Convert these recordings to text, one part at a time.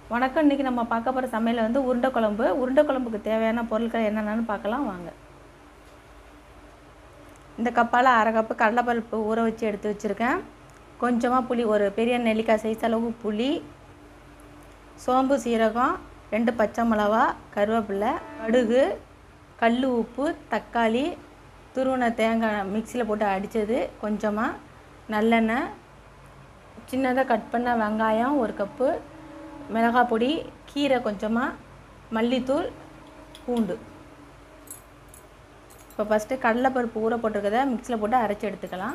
வணக்கம் இன்றைக்கி நம்ம பார்க்க போகிற சமையல் வந்து உருண்டை குழம்பு உருண்டை குழம்புக்கு தேவையான பொருட்கள் என்னென்னு பார்க்கலாம் வாங்க இந்த கப்பால் அரை கப்பு கடலைப்பருப்பு ஊற வச்சு எடுத்து வச்சுருக்கேன் கொஞ்சமாக புளி ஒரு பெரிய நெல்லிக்காய் சைஸ் அளவு புளி சோம்பு சீரகம் ரெண்டு பச்சை மிளகா கருவேப்பிலை கடுகு கல் உப்பு தக்காளி துருவன தேங்காய் மிக்சியில் போட்டு அடித்தது கொஞ்சமாக நல்லெண்ணெய் சின்னதாக கட் பண்ண வெங்காயம் ஒரு கப்பு மிளகாய் பொடி கீரை கொஞ்சமாக மல்லித்தூள் பூண்டு இப்போ ஃபஸ்ட்டு கடலைப்பருப்பு ஊற போட்டிருக்கத மிக்சியில் போட்டு அரைச்சி எடுத்துக்கலாம்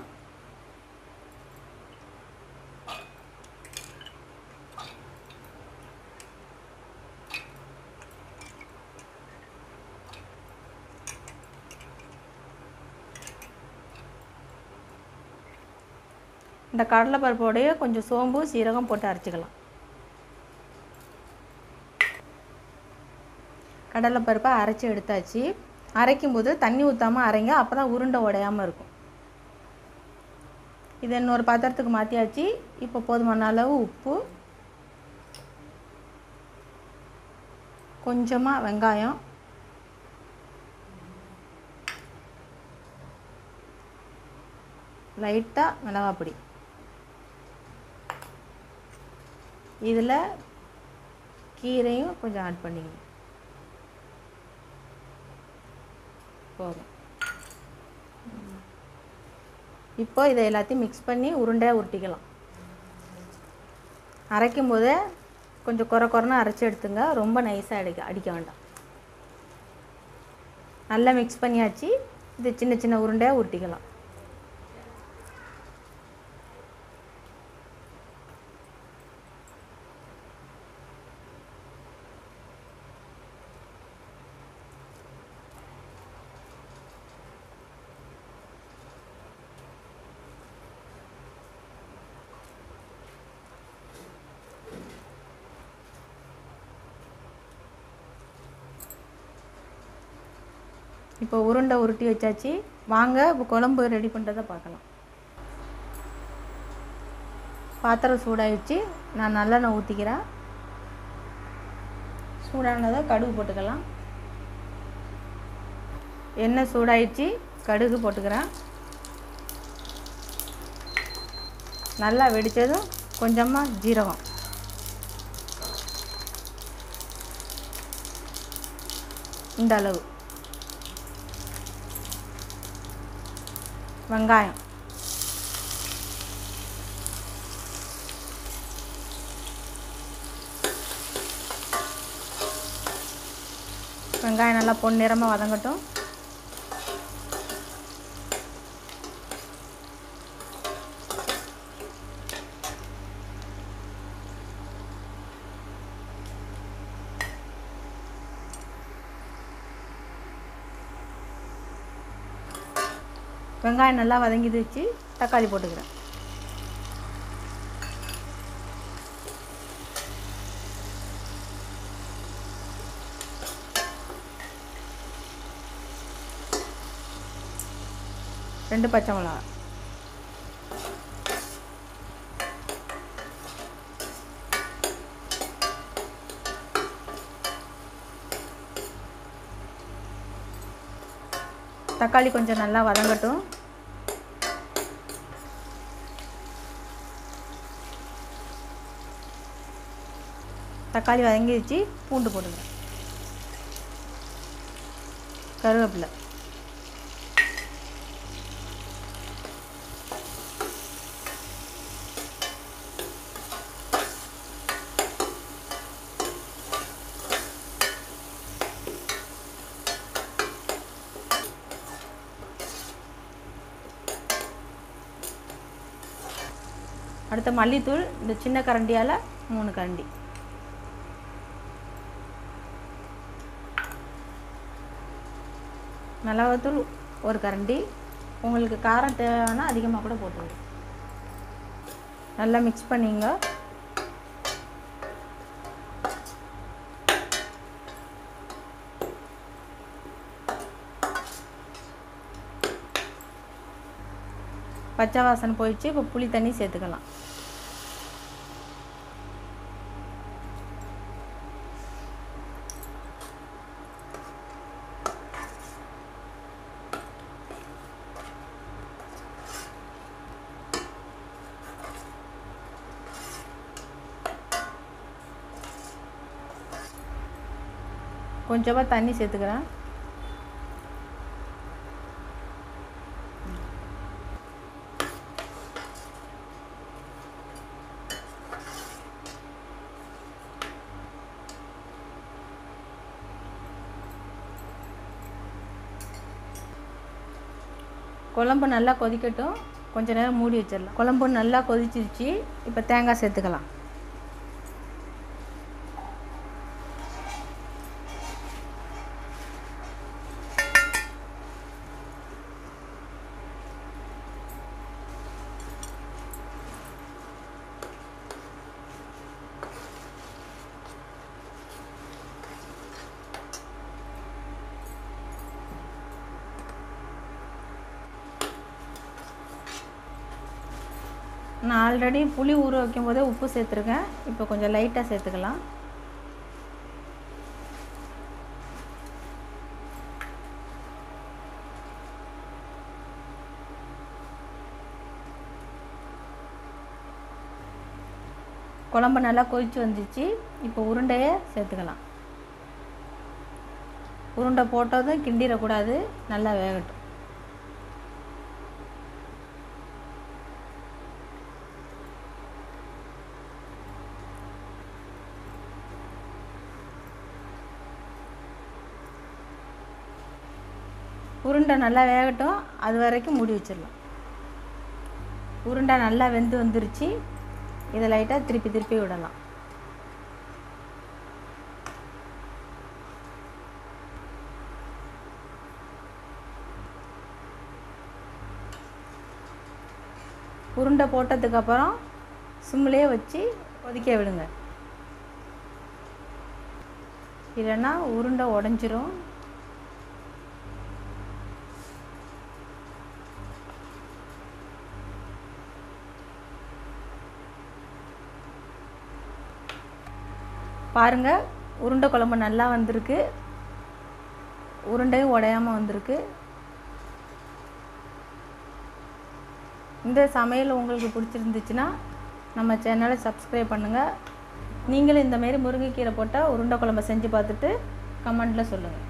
இந்த கடலைப்பருப்போடைய கொஞ்சம் சோம்பு சீரகம் போட்டு அரைச்சிக்கலாம் கடலைப்பருப்பை அரைச்சி எடுத்தாச்சு அரைக்கும்போது தண்ணி ஊற்றாமல் அரைங்க அப்போ தான் உருண்டை உடையாமல் இருக்கும் இதை இன்னொரு பாத்திரத்துக்கு மாற்றியாச்சு இப்போ போதுமான அளவு உப்பு கொஞ்சமாக வெங்காயம் லைட்டாக மிளகாய் பொடி இதில் கீரையும் கொஞ்சம் ஆட் பண்ணிக்கணும் போதும் இப்போ இதை எல்லாத்தையும் மிக்ஸ் பண்ணி உருண்டையாக உருட்டிக்கலாம் அரைக்கும் போதே கொஞ்சம் குறை குறைன்னு அரைச்சி எடுத்துங்க ரொம்ப நைஸாக அடிக்க அடிக்க வேண்டாம் நல்லா மிக்ஸ் பண்ணியாச்சு இது சின்ன சின்ன உருண்டையாக உருட்டிக்கலாம் இப்போ உருண்டை உருட்டி வச்சாச்சு வாங்க இப்போ குழம்பு ரெடி பண்ணுறதை பார்க்கலாம் பாத்திரம் சூடாயிடுச்சு நான் நல்லெண்ணெய் ஊற்றிக்கிறேன் சூடானதை கடுகு போட்டுக்கலாம் எண்ணெய் சூடாயிடுச்சு கடுகு போட்டுக்கிறேன் நல்லா வெடித்ததும் கொஞ்சமாக ஜீரகம் இந்த அளவு வெங்காயம் வெங்காயம் நல்லா பொன்னிறமாக வதங்கட்டும் வெங்காயம் நல்லா வதங்கிடுச்சு தக்காளி போட்டுக்கிறேன் ரெண்டு பச்சை மிளகா தக்காளி கொஞ்சம் நல்லா வதங்கட்டும் தக்காளி வதங்கிடுச்சு பூண்டு போடுங்க கருவேப்பிலை அடுத்த மல்லித்தூள் இந்த சின்ன கரண்டியால் மூணு கரண்டி மிளகாத்தூள் ஒரு கரண்டி உங்களுக்கு காரம் தேவைன்னா அதிகமாக கூட போட்டுவிடு நல்லா மிக்ஸ் பண்ணிங்க பச்சை வாசனை போயிடுச்சு இப்போ புளி தண்ணி சேர்த்துக்கலாம் கொஞ்சமாக தண்ணி சேர்த்துக்கிறேன் குழம்பு நல்லா கொதிக்கட்டும் கொஞ்ச நேரம் மூடி வச்சிடலாம் குழம்பு நல்லா கொதிச்சிருச்சு இப்போ தேங்காய் சேர்த்துக்கலாம் நான் ஆல்ரெடி புளி ஊற வைக்கும் போதே உப்பு சேர்த்துருக்கேன் இப்போ கொஞ்சம் லைட்டாக சேர்த்துக்கலாம் குழம்பு நல்லா கொதிச்சு வந்துச்சு இப்போ உருண்டையை சேர்த்துக்கலாம் உருண்டை போட்டதும் கிண்டிடக்கூடாது நல்லா வேகட்டும் உருண்டை நல்லா வேகட்டும் அது வரைக்கும் மூடி வச்சிடலாம் உருண்டை நல்லா வெந்து வந்துருச்சு இதை லைட்டாக திருப்பி திருப்பி விடலாம் உருண்டை போட்டதுக்கப்புறம் சிம்லேயே வச்சு கொதிக்க விடுங்க இல்லைன்னா உருண்டை உடஞ்சிரும் பாருங்கள் உருண்டை குழம்பு நல்லா வந்திருக்கு உருண்டையும் உடையாமல் வந்திருக்கு இந்த சமையல் உங்களுக்கு பிடிச்சிருந்துச்சுன்னா நம்ம சேனலை சப்ஸ்கிரைப் பண்ணுங்கள் நீங்களும் இந்தமாரி முருங்கைக்கீரை போட்டால் உருண்டை குழம்பு செஞ்சு பார்த்துட்டு கமெண்ட்டில் சொல்லுங்கள்